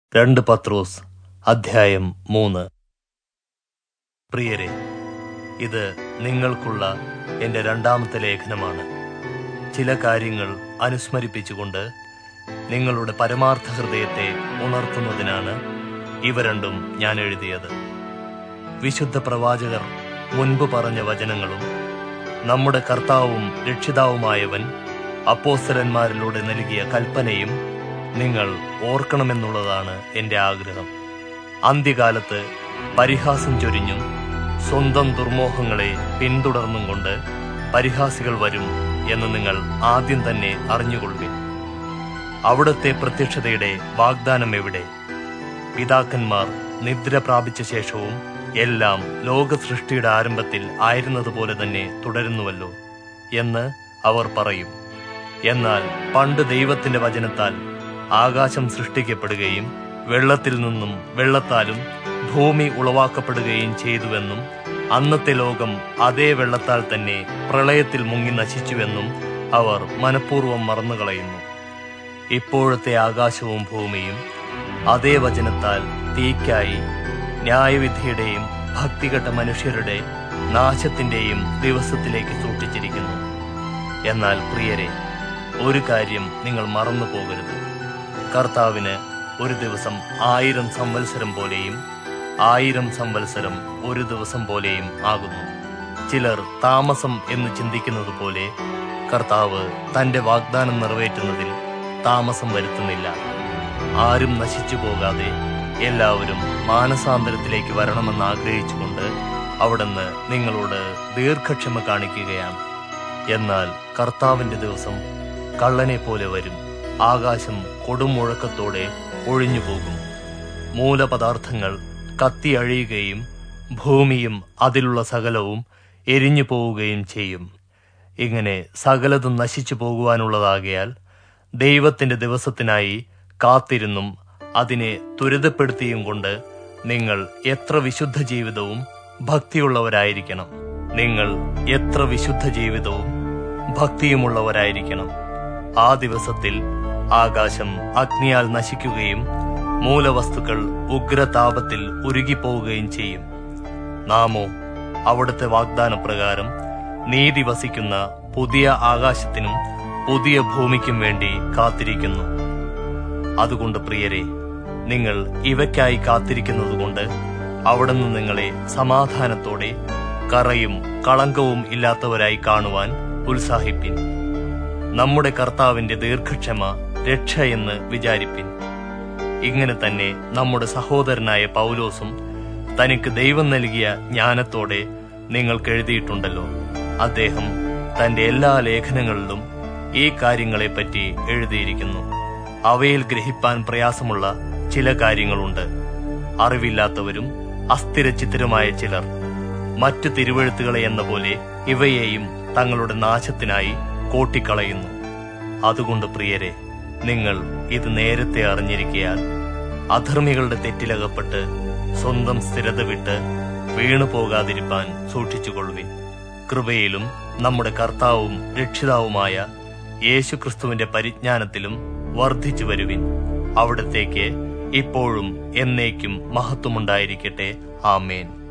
രണ്ട് പത്രോസ് അധ്യായം മൂന്ന് പ്രിയരെ ഇത് നിങ്ങൾക്കുള്ള എൻ്റെ രണ്ടാമത്തെ ലേഖനമാണ് ചില കാര്യങ്ങൾ അനുസ്മരിപ്പിച്ചുകൊണ്ട് നിങ്ങളുടെ പരമാർത്ഥ ഹൃദയത്തെ ഉണർത്തുന്നതിനാണ് ഇവ രണ്ടും ഞാൻ എഴുതിയത് വിശുദ്ധ പ്രവാചകർ മുൻപ് പറഞ്ഞ വചനങ്ങളും നമ്മുടെ കർത്താവും രക്ഷിതാവുമായവൻ അപ്പോസ്തലന്മാരിലൂടെ നൽകിയ കൽപ്പനയും നിങ്ങൾ ഓർക്കണമെന്നുള്ളതാണ് എൻ്റെ ആഗ്രഹം അന്ത്യകാലത്ത് പരിഹാസം ചൊരിഞ്ഞും സ്വന്തം ദുർമോഹങ്ങളെ പിന്തുടർന്നും കൊണ്ട് പരിഹാസികൾ വരും എന്ന് നിങ്ങൾ ആദ്യം തന്നെ അറിഞ്ഞുകൊള്ളുവിൻ അവിടുത്തെ പ്രത്യക്ഷതയുടെ വാഗ്ദാനം എവിടെ പിതാക്കന്മാർ നിദ്ര പ്രാപിച്ച ശേഷവും എല്ലാം ലോക സൃഷ്ടിയുടെ ആരംഭത്തിൽ ആയിരുന്നതുപോലെ തന്നെ തുടരുന്നുവല്ലോ എന്ന് അവർ പറയും എന്നാൽ പണ്ട് ദൈവത്തിന്റെ വചനത്താൽ ആകാശം സൃഷ്ടിക്കപ്പെടുകയും വെള്ളത്തിൽ നിന്നും വെള്ളത്താലും ഭൂമി ഉളവാക്കപ്പെടുകയും ചെയ്തുവെന്നും അന്നത്തെ ലോകം അതേ വെള്ളത്താൽ തന്നെ പ്രളയത്തിൽ മുങ്ങി നശിച്ചുവെന്നും അവർ മനഃപൂർവ്വം മറന്നുകളയുന്നു ഇപ്പോഴത്തെ ആകാശവും ഭൂമിയും അതേ വചനത്താൽ തീക്കായി ന്യായവിധിയുടെയും ഭക്തികെട്ട മനുഷ്യരുടെ നാശത്തിന്റെയും ദിവസത്തിലേക്ക് സൂക്ഷിച്ചിരിക്കുന്നു എന്നാൽ പ്രിയരെ ഒരു കാര്യം നിങ്ങൾ മറന്നു പോകരുത് കർത്താവിന് ഒരു ദിവസം ആയിരം സംവത്സരം പോലെയും ആയിരം സംവത്സരം ഒരു ദിവസം പോലെയും ആകുന്നു ചിലർ താമസം എന്ന് ചിന്തിക്കുന്നത് പോലെ കർത്താവ് തന്റെ വാഗ്ദാനം നിറവേറ്റുന്നതിൽ താമസം വരുത്തുന്നില്ല ആരും നശിച്ചു പോകാതെ എല്ലാവരും മാനസാന്തരത്തിലേക്ക് വരണമെന്ന് ആഗ്രഹിച്ചുകൊണ്ട് അവിടുന്ന് നിങ്ങളോട് ദീർഘക്ഷമ കാണിക്കുകയാണ് എന്നാൽ കർത്താവിന്റെ ദിവസം കള്ളനെ പോലെ വരും ആകാശം കൊടുമുഴക്കത്തോടെ ഒഴിഞ്ഞു പോകും മൂലപദാർത്ഥങ്ങൾ കത്തി അഴിയുകയും ഭൂമിയും അതിലുള്ള സകലവും എരിഞ്ഞു പോവുകയും ചെയ്യും ഇങ്ങനെ സകലതും നശിച്ചു പോകുവാനുള്ളതാകയാൽ ദൈവത്തിന്റെ ദിവസത്തിനായി കാത്തിരുന്നും അതിനെ ത്വരിതപ്പെടുത്തിയും കൊണ്ട് നിങ്ങൾ എത്ര വിശുദ്ധ ജീവിതവും ഭക്തിയുള്ളവരായിരിക്കണം നിങ്ങൾ എത്ര വിശുദ്ധ ജീവിതവും ഭക്തിയുമുള്ളവരായിരിക്കണം ആ ദിവസത്തിൽ ആകാശം അഗ്നിയാൽ നശിക്കുകയും മൂലവസ്തുക്കൾ ഉഗ്രതാപത്തിൽ ഉരുകിപ്പോവുകയും ചെയ്യും നാമോ അവിടുത്തെ വാഗ്ദാനപ്രകാരം നീതി വസിക്കുന്ന പുതിയ ആകാശത്തിനും പുതിയ ഭൂമിക്കും വേണ്ടി കാത്തിരിക്കുന്നു അതുകൊണ്ട് പ്രിയരെ നിങ്ങൾ ഇവയ്ക്കായി കാത്തിരിക്കുന്നതുകൊണ്ട് അവിടുന്ന് നിങ്ങളെ സമാധാനത്തോടെ കറയും കളങ്കവും ഇല്ലാത്തവരായി കാണുവാൻ ഉത്സാഹിപ്പിൻ നമ്മുടെ കർത്താവിന്റെ ദീർഘക്ഷമ രക്ഷ എന്ന് വിചാരിപ്പിൻ ഇങ്ങനെ തന്നെ നമ്മുടെ സഹോദരനായ പൗലോസും തനിക്ക് ദൈവം നൽകിയ ജ്ഞാനത്തോടെ നിങ്ങൾക്ക് എഴുതിയിട്ടുണ്ടല്ലോ അദ്ദേഹം തന്റെ എല്ലാ ലേഖനങ്ങളിലും ഈ കാര്യങ്ങളെപ്പറ്റി എഴുതിയിരിക്കുന്നു അവയിൽ ഗ്രഹിപ്പാൻ പ്രയാസമുള്ള ചില കാര്യങ്ങളുണ്ട് അറിവില്ലാത്തവരും അസ്ഥിരചിത്തരുമായ ചിലർ മറ്റു തിരുവഴുത്തുകളെ എന്ന പോലെ ഇവയെയും തങ്ങളുടെ നാശത്തിനായി കോട്ടിക്കളയുന്നു അതുകൊണ്ട് പ്രിയരെ നിങ്ങൾ ഇത് നേരത്തെ അറിഞ്ഞിരിക്കയാൽ അധർമ്മികളുടെ തെറ്റിലകപ്പെട്ട് സ്വന്തം സ്ഥിരത വിട്ട് വീണു പോകാതിരിപ്പാൻ സൂക്ഷിച്ചുകൊള്ളുവിൻ കൃപയിലും നമ്മുടെ കർത്താവും രക്ഷിതാവുമായ യേശുക്രിസ്തുവിന്റെ പരിജ്ഞാനത്തിലും വർദ്ധിച്ചു വരുവിൻ അവിടത്തേക്ക് ഇപ്പോഴും എന്നേക്കും മഹത്വമുണ്ടായിരിക്കട്ടെ ആമേൻ